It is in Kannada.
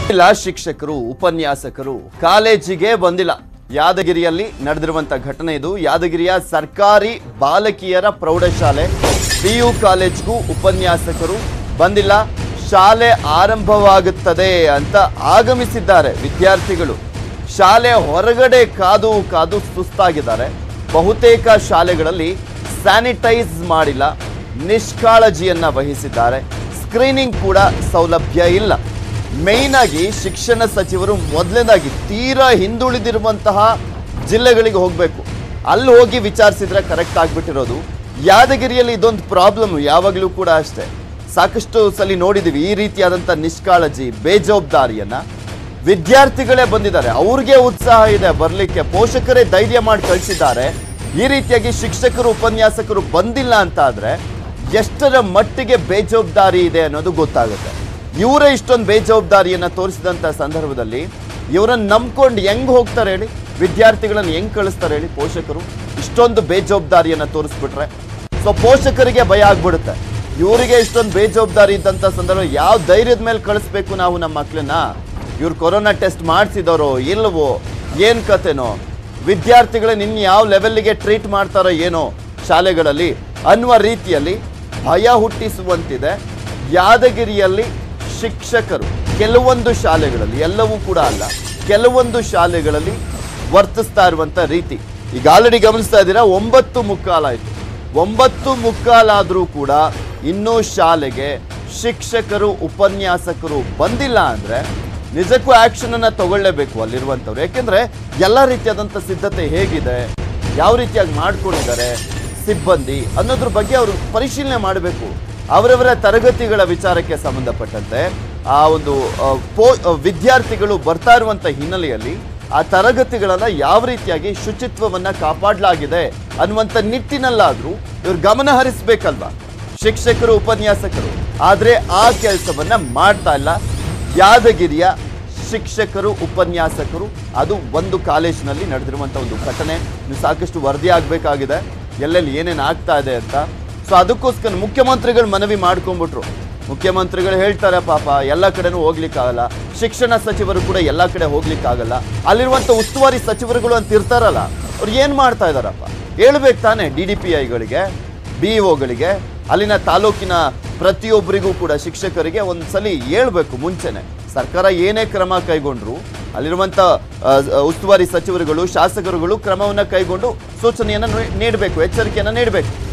ಇಲ್ಲ ಶಿಕ್ಷಕರು ಉಪನ್ಯಾಸಕರು ಕಾಲೇಜಿಗೆ ಬಂದಿಲ್ಲ ಯಾದಗಿರಿಯಲ್ಲಿ ನಡೆದಿರುವಂತ ಘಟನೆ ಇದು ಯಾದಗಿರಿಯ ಸರ್ಕಾರಿ ಬಾಲಕಿಯರ ಪ್ರೌಢಶಾಲೆ ಪಿಯು ಕಾಲೇಜ್ಗೂ ಉಪನ್ಯಾಸಕರು ಬಂದಿಲ್ಲ ಶಾಲೆ ಆರಂಭವಾಗುತ್ತದೆ ಅಂತ ಆಗಮಿಸಿದ್ದಾರೆ ವಿದ್ಯಾರ್ಥಿಗಳು ಶಾಲೆ ಹೊರಗಡೆ ಕಾದು ಕಾದು ಸುಸ್ತಾಗಿದ್ದಾರೆ ಬಹುತೇಕ ಶಾಲೆಗಳಲ್ಲಿ ಸ್ಯಾನಿಟೈಸ್ ಮಾಡಿಲ್ಲ ನಿಷ್ಕಾಳಜಿಯನ್ನ ವಹಿಸಿದ್ದಾರೆ ಸ್ಕ್ರೀನಿಂಗ್ ಕೂಡ ಸೌಲಭ್ಯ ಇಲ್ಲ ಮೇಯ್ನ್ ಆಗಿ ಶಿಕ್ಷಣ ಸಚಿವರು ಮೊದಲನೇದಾಗಿ ತೀರಾ ಹಿಂದುಳಿದಿರುವಂತಹ ಜಿಲ್ಲೆಗಳಿಗೆ ಹೋಗಬೇಕು ಅಲ್ಲಿ ಹೋಗಿ ವಿಚಾರಿಸಿದ್ರೆ ಕರೆಕ್ಟ್ ಆಗ್ಬಿಟ್ಟಿರೋದು ಯಾದಗಿರಿಯಲ್ಲಿ ಇದೊಂದು ಪ್ರಾಬ್ಲಮ್ ಯಾವಾಗಲೂ ಕೂಡ ಅಷ್ಟೇ ಸಾಕಷ್ಟು ಸಲ ನೋಡಿದೀವಿ ಈ ರೀತಿಯಾದಂಥ ನಿಷ್ಕಾಳಜಿ ಬೇಜವಾಬ್ದಾರಿಯನ್ನ ವಿದ್ಯಾರ್ಥಿಗಳೇ ಬಂದಿದ್ದಾರೆ ಅವ್ರಿಗೆ ಉತ್ಸಾಹ ಇದೆ ಬರಲಿಕ್ಕೆ ಪೋಷಕರೇ ಧೈರ್ಯ ಮಾಡಿ ಕಳಿಸಿದ್ದಾರೆ ಈ ರೀತಿಯಾಗಿ ಶಿಕ್ಷಕರು ಉಪನ್ಯಾಸಕರು ಬಂದಿಲ್ಲ ಅಂತ ಆದ್ರೆ ಎಷ್ಟರ ಮಟ್ಟಿಗೆ ಬೇಜವಾಬ್ದಾರಿ ಇದೆ ಅನ್ನೋದು ಗೊತ್ತಾಗುತ್ತೆ ಇವರೇ ಇಷ್ಟೊಂದು ಬೇಜವಾಬ್ದಾರಿಯನ್ನ ತೋರಿಸಿದಂತ ಸಂದರ್ಭದಲ್ಲಿ ಇವರನ್ನ ನಂಬ್ಕೊಂಡು ಹೆಂಗ್ ಹೋಗ್ತಾರೆ ಹೇಳಿ ವಿದ್ಯಾರ್ಥಿಗಳನ್ನ ಹೆಂಗ್ ಕಳಿಸ್ತಾರೆ ಹೇಳಿ ಪೋಷಕರು ಇಷ್ಟೊಂದು ಬೇಜವಾಬ್ದಾರಿಯನ್ನ ತೋರಿಸ್ಬಿಟ್ರೆ ಸೊ ಪೋಷಕರಿಗೆ ಭಯ ಆಗ್ಬಿಡುತ್ತೆ ಇವರಿಗೆ ಇಷ್ಟೊಂದು ಬೇಜವಾಬ್ದಾರಿ ಇದ್ದಂಥ ಸಂದರ್ಭ ಯಾವ ಧೈರ್ಯದ ಮೇಲೆ ಕಳಿಸ್ಬೇಕು ನಾವು ನಮ್ಮ ಮಕ್ಕಳನ್ನ ಇವ್ರು ಕೊರೋನಾ ಟೆಸ್ಟ್ ಮಾಡಿಸಿದರೋ ಇಲ್ವೋ ಏನ್ ಕತೆನೋ ವಿದ್ಯಾರ್ಥಿಗಳನ್ನ ಇನ್ನು ಯಾವ ಲೆವೆಲ್ಗೆ ಟ್ರೀಟ್ ಮಾಡ್ತಾರೋ ಏನೋ ಶಾಲೆಗಳಲ್ಲಿ ಅನ್ನುವ ರೀತಿಯಲ್ಲಿ ಭಯ ಹುಟ್ಟಿಸುವಂತಿದೆ ಯಾದಗಿರಿಯಲ್ಲಿ ಶಿಕ್ಷಕರು ಕೆಲವೊಂದು ಶಾಲೆಗಳಲ್ಲಿ ಎಲ್ಲವೂ ಕೂಡ ಅಲ್ಲ ಕೆಲವೊಂದು ಶಾಲೆಗಳಲ್ಲಿ ವರ್ತಿಸ್ತಾ ಇರುವಂತ ರೀತಿ ಈಗ ಆಲ್ರೆಡಿ ಗಮನಿಸ್ತಾ ಇದ್ದೀರಾ ಒಂಬತ್ತು ಮುಕ್ಕಾಲಾಯ್ತು ಒಂಬತ್ತು ಮುಕ್ಕಾಲಾದರೂ ಕೂಡ ಇನ್ನೂ ಶಾಲೆಗೆ ಶಿಕ್ಷಕರು ಉಪನ್ಯಾಸಕರು ಬಂದಿಲ್ಲ ಅಂದ್ರೆ ನಿಜಕ್ಕೂ ಆಕ್ಷನ್ ಅನ್ನ ತಗೊಳ್ಳೇಬೇಕು ಅಲ್ಲಿರುವಂಥವ್ರು ಯಾಕೆಂದ್ರೆ ಎಲ್ಲ ರೀತಿಯಾದಂಥ ಸಿದ್ಧತೆ ಹೇಗಿದೆ ಯಾವ ರೀತಿಯಾಗಿ ಮಾಡ್ಕೊಂಡಿದ್ದಾರೆ ಸಿಬ್ಬಂದಿ ಅನ್ನೋದ್ರ ಬಗ್ಗೆ ಅವರು ಪರಿಶೀಲನೆ ಮಾಡಬೇಕು ಅವರವರ ತರಗತಿಗಳ ವಿಚಾರಕ್ಕೆ ಸಂಬಂಧಪಟ್ಟಂತೆ ಆ ಒಂದು ಆ, ಪೋ ಆ, ವಿದ್ಯಾರ್ಥಿಗಳು ಬರ್ತಾ ಇರುವಂತ ಹಿನ್ನೆಲೆಯಲ್ಲಿ ಆ ತರಗತಿಗಳನ್ನ ಯಾವ ರೀತಿಯಾಗಿ ಶುಚಿತ್ವವನ್ನ ಕಾಪಾಡಲಾಗಿದೆ ಅನ್ನುವಂಥ ನಿಟ್ಟಿನಲ್ಲಾದ್ರೂ ಇವ್ರು ಗಮನ ಹರಿಸ್ಬೇಕಲ್ವಾ ಶಿಕ್ಷಕರು ಉಪನ್ಯಾಸಕರು ಆದ್ರೆ ಆ ಕೆಲಸವನ್ನ ಮಾಡ್ತಾ ಇಲ್ಲ ಯಾದಗಿರಿಯ ಶಿಕ್ಷಕರು ಉಪನ್ಯಾಸಕರು ಅದು ಒಂದು ಕಾಲೇಜಿನಲ್ಲಿ ನಡೆದಿರುವಂಥ ಒಂದು ಘಟನೆ ಇನ್ನು ಸಾಕಷ್ಟು ವರದಿ ಆಗಬೇಕಾಗಿದೆ ಎಲ್ಲೆಲ್ಲಿ ಏನೇನು ಆಗ್ತಾ ಇದೆ ಅಂತ ಸೊ ಅದಕ್ಕೋಸ್ಕರ ಮುಖ್ಯಮಂತ್ರಿಗಳು ಮನವಿ ಮಾಡ್ಕೊಂಡ್ಬಿಟ್ರು ಮುಖ್ಯಮಂತ್ರಿಗಳು ಹೇಳ್ತಾರೆ ಪಾಪ ಎಲ್ಲ ಕಡೆನೂ ಹೋಗ್ಲಿಕ್ಕಾಗಲ್ಲ ಶಿಕ್ಷಣ ಸಚಿವರು ಕೂಡ ಎಲ್ಲ ಕಡೆ ಹೋಗ್ಲಿಕ್ಕಾಗಲ್ಲ ಅಲ್ಲಿರುವಂಥ ಉಸ್ತುವಾರಿ ಸಚಿವರುಗಳು ಅಂತ ಇರ್ತಾರಲ್ಲ ಅವ್ರು ಏನು ಮಾಡ್ತಾ ಇದಾರಪ್ಪ ಹೇಳ್ಬೇಕು ತಾನೆ ಡಿ ಡಿ ಪಿ ಐಗಳಿಗೆ ಬಿ ಒಗಳಿಗೆ ಅಲ್ಲಿನ ತಾಲೂಕಿನ ಪ್ರತಿಯೊಬ್ಬರಿಗೂ ಕೂಡ ಶಿಕ್ಷಕರಿಗೆ ಒಂದು ಸಲ ಹೇಳ್ಬೇಕು ಮುಂಚೆನೆ ಸರ್ಕಾರ ಏನೇ ಕ್ರಮ ಕೈಗೊಂಡ್ರು ಅಲ್ಲಿರುವಂಥ ಆ, ಉಸ್ತುವಾರಿ ಸಚಿವರುಗಳು ಶಾಸಕರುಗಳು ಕ್ರಮವನ್ನು ಕೈಗೊಂಡು ಸೂಚನೆಯನ್ನು ನೀಡಬೇಕು ಎಚ್ಚರಿಕೆಯನ್ನು ನೀಡಬೇಕು